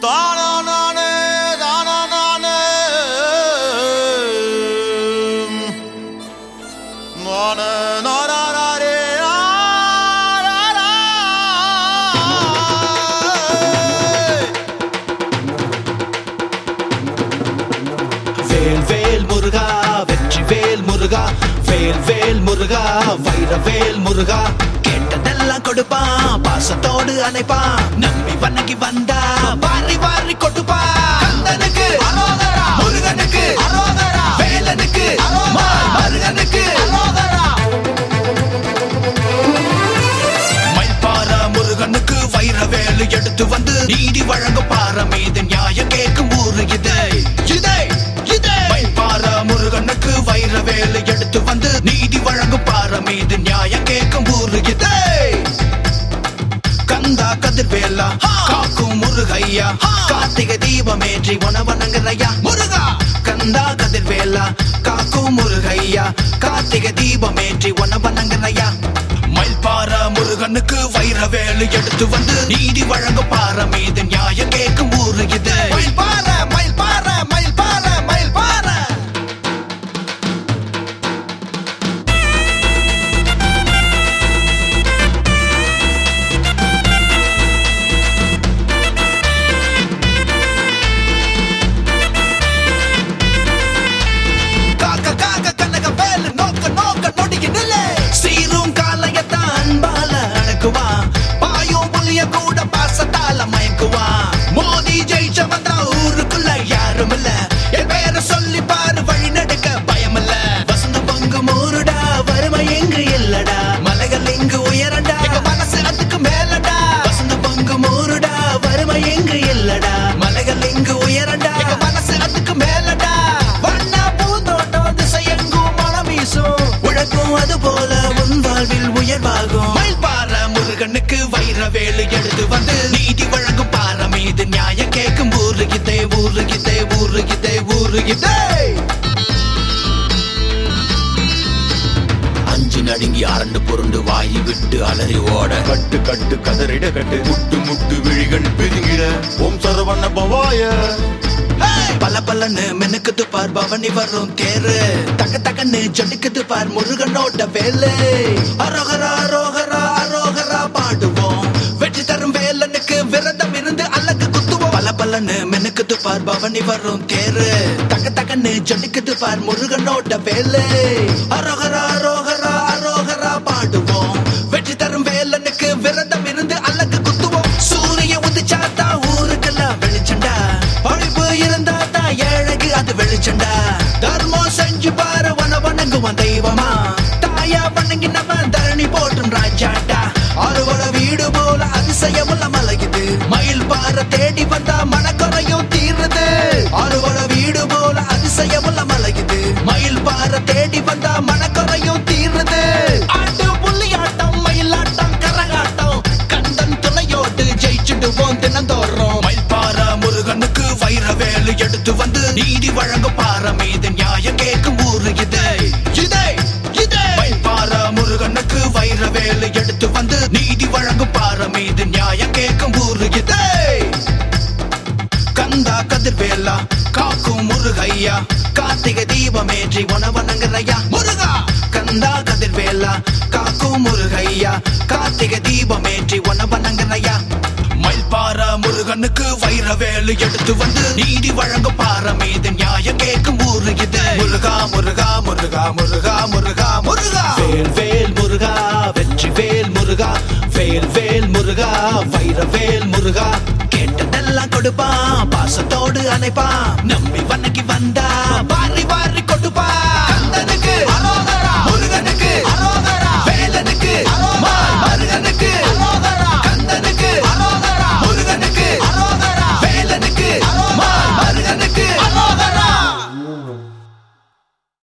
தானா நானே தானா நானே நானே நானா நாரே ஆரா வேல் வேல் முருகா வெற்றி வேல் முருகா வேல் வேல் முருகா வைர வேல் முருகா கேட்டதெல்லாம் கொடுப்பான் பாசத்தோடு அணைப்பான் நம்பி வணங்கி வந்தா வாரி வாரி கொடுப்பான் கந்தனுக்கு அரோகரா. முருகனுக்கு அரோகரா. வேலனுக்கு அரோகரா. மருகனுக்கு அரோகரா. மயில்பார முருகனுக்கு வைர வேலு எடுத்து வந்து நீதி வழங்கும் பார மீது நியாயம் கேட்கும் ஊரு இது இதே இதே மயில்பார முருகனுக்கு வைர வேலு எடுத்து வந்து நீதி வழங்கும் பார மீது நியாயம் கேட்கும் ஊரு இது கந்தா கதிர்வேலா காக்கும் முருகையா கார்த்திகை தீபமேற்றி உணவனங்கரையா முருகா கந்தா கதிர்வேலா காக்கும் முருகையா கார்த்திகை தீபமேற்றி உணவனங்கரையா மயில்பார முருகனுக்கு வைர வேலு எடுத்து வந்து நீதி வழங்கும் பார மீது நியாயம் கேட்கும் ஊரு இது மயில் பாற மயில் பாற மயில் பாற மயில் பாற காக்க காக்க கனக வேலு நோக்க நோக்க நொடிக்கு நில்லே சீரும் காலையத்தான் அன்பால அடக்குவா பாயும் புலிய கூட பாசத்தால மயக்குவா மோதி ஜெயிச்ச வந்தா ஊருக்குள்ள யாரும் இல்ல என் பெயரை சொல்லி பாரு வழி நடக்க பயம் இல்ல வசந்த பங்கு மூருடா வறுமை எங்கு இல்லடா மலைகள் இங்கு உயரண்டா எங்க மனசு அதுக்கு மேலடா வசந்த பங்கு மூருடா வறுமை எங்கு இல்லடா மலைகள் இங்கு உயரண்டா எங்க மனசு அதுக்கு மேலடா வண்ண பூந்தோட்டம் திசையெங்கும் மனம் வீசும் உழக்கும் அது போல உன் வாழ்வில் உயர்வாகும் மயில்பார முருகனுக்கு வைர வேலு எடுத்து வந்து நீதி வழங்கும் பார மீது நியாயம் கேட்கும் ஊரு இதே ஊரு இதே ஊரு இதே ஊரு இதே அஞ்சு நடுங்கி அரண்டு புரண்டு வாயி விட்டு அலறி ஓட கட்டு கட்டு கதறிட கட்டு முட்டு முட்டு விழிகள் பிதுங்கிட ஓம் சரவண பவாய பல பலன்னு மினுக்குது பார் பவனி வரும் தேரு தக்க தக்கன்னு ஜொலிக்குது பார் முருகனோட வேலு அரோகரா அரோகரா அரோகரா பாடுவோம் வெற்றி தரும் வேலனுக்கு விரதம் இருந்து அழகு குத்துவோம் பல பலன்னு மினுக்குது பார் பவனி வரும் தேரு தக்க தக்கன்னு ஜொலிக்குது பார் முருகனோட வேலு அரோகரா அரோகரா அரோகரா பாடுவோம் வெற்றி தரும் வேலனுக்கு விரதம் இருந்து அழகு குத்துவோம் சூரிய உதிச்சாத்தா ஊருக்கெல்லாம் வெளிச்சண்டா பழிப்பு இருந்தா தான் ஏழைக்கு அது வெளிச்சண்டா தர்மம் செஞ்சு பாரு வன வணங்குவான் தெய்வமா தாயா வணங்கினவன் தரணி போட்டும் ராஜாட்டா அறுவட வீடு போல அதிசயமுள்ள மலையுது மயில் பாற தேடி வந்தா மனக்குறையும் தீருது அறுவட வீடு போல அதிசயமுள்ள மலையுது மயில் பாற தேடி வந்தா மனக்குறையும் தீருது ஆட்டு புள்ளியாட்டம் மயிலாட்டம் கரகாட்டம் கந்தன் துணையோடு ஜெயிச்சுடுவோம் தினந்தோறும் மயில்பார முருகனுக்கு வைர வேலு எடுத்து வந்து நீதி வழங்கும் பார மீது நியாயம் கேட்கும் ஊரு இது இதே இதே மயில்பார முருகனுக்கு வைர வேலு எடுத்து வந்து நீதி வழங்கும் பார மீது நியாயம் கேட்கும் ஊரு இதே கந்தா கதிர்வேலா காக்கும் முருகையா கார்த்திகை தீபமேற்றி உணவனங்கரையா முருகா கந்தா கதிர்வேலா காக்கும் முருகையா கார்த்திகை தீபமேற்றி உணவனங்கரையா மயில்பார முருகனுக்கு வைர வேலு எடுத்து வந்து நீதி வழங்கும் பார மீது நியாயம் கேட்கும் ஊரு இது முருகா முருகா முருகா முருகா முருகா முருகா வேல் வேல் முருகா வெற்றி வேல் முருகா வேல் வேல் முருகா வைர வேல் முருகா கேட்டதெல்லாம் கொடுப்பான் பாசத்தோடு அணைப்பான் நம்பி வணங்கி